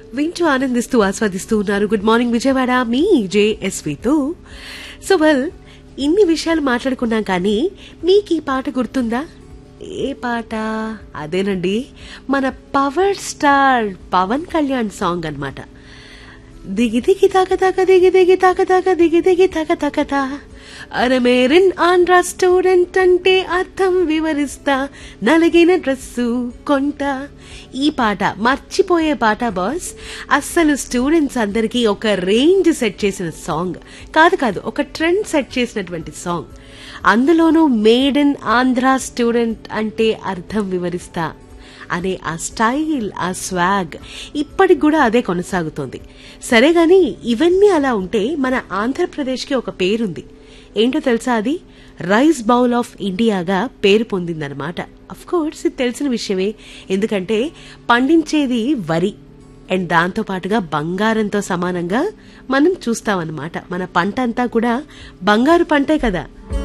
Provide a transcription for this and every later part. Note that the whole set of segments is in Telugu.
వింటూ ఆనందిస్తూ ఆస్వాదిస్తూ ఉన్నారు గుడ్ మార్నింగ్ విజయవాడ మీ జేఎస్వితో సో వెల్ ఇన్ని విషయాలు మాట్లాడుకున్నాం కానీ మీకు ఈ పాట గుర్తుందా ఏ పాట అదేనండి మన power star Pawan Kalyan song అన్నమాట దిగి దిగి తాక తాక దిగి దిగి తాక తాక దిగి దిగి తాక తాక తా అరే మేరిన్ ఆంధ్ర స్టూడెంట్ అంటే అర్థం వివరిస్తా నలిగిన డ్రెస్సు కొంట ఈ పాట మర్చిపోయే పాట బాస్ అస్సలు స్టూడెంట్స్ అందరికీ ఒక రేంజ్ సెట్ చేసిన సాంగ్ కాదు కాదు ఒక ట్రెండ్ సెట్ చేసినటువంటి సాంగ్ అందులోనూ మేడ్ ఇన్ ఆంధ్ర స్టూడెంట్ అంటే అర్థం వివరిస్తా అనే ఆ స్టైల్ ఆ స్వాగ్ ఇప్పటికి కూడా అదే కొనసాగుతోంది సరే గాని ఇవన్నీ అలా ఉంటే మన ఆంధ్రప్రదేశ్కి ఒక పేరుంది ఏంటో తెలుసా అది రైస్ బౌల్ ఆఫ్ ఇండియాగా పేరు పొందిందనమాట అఫ్ కోర్స్ ఇది తెలిసిన విషయమే ఎందుకంటే పండించేది వరి అండ్ దాంతో పాటుగా బంగారంతో సమానంగా మనం చూస్తామన్నమాట మన పంట అంతా కూడా బంగారు పంటే కదా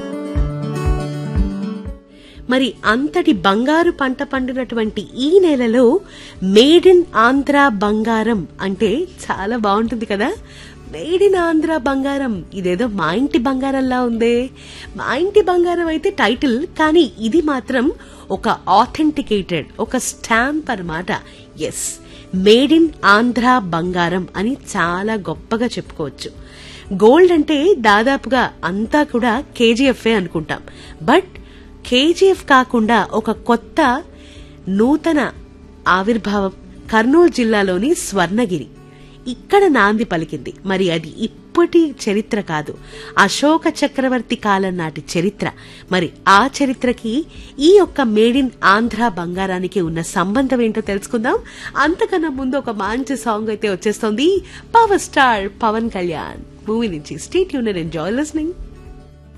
మరి అంతటి బంగారు పంట పండినటువంటి ఈ నెలలో మేడ్ ఇన్ ఆంధ్ర బంగారం అంటే చాలా బాగుంటుంది కదా మేడ్ ఇన్ ఆంధ్ర బంగారం ఇదేదో మా ఇంటి బంగారంలా ఉందే మా ఇంటి బంగారం అయితే టైటిల్ కానీ ఇది మాత్రం ఒక ఆథెంటికేటెడ్ ఒక స్టాంప్ అన్నమాట ఎస్ మేడ్ ఇన్ ఆంధ్ర బంగారం అని చాలా గొప్పగా చెప్పుకోవచ్చు గోల్డ్ అంటే దాదాపుగా అంతా కూడా కేజీఎఫ్ఏ అనుకుంటాం బట్ కేజీఎఫ్ కాకుండా ఒక కొత్త నూతన ఆవిర్భావం కర్నూలు జిల్లాలోని స్వర్ణగిరి ఇక్కడ నాంది పలికింది మరి అది ఇప్పటి చరిత్ర కాదు అశోక చక్రవర్తి కాలం నాటి చరిత్ర మరి ఆ చరిత్రకి ఈ యొక్క మేడ్ ఇన్ ఆంధ్ర బంగారానికి ఉన్న సంబంధం ఏంటో తెలుసుకుందాం అంతకన్నా ముందు ఒక మంచి సాంగ్ అయితే వచ్చేస్తోంది power star Pawan Kalyan movie నుంచి స్టేట్ యూనియన్ ఎంజాయ్ లిస్నింగ్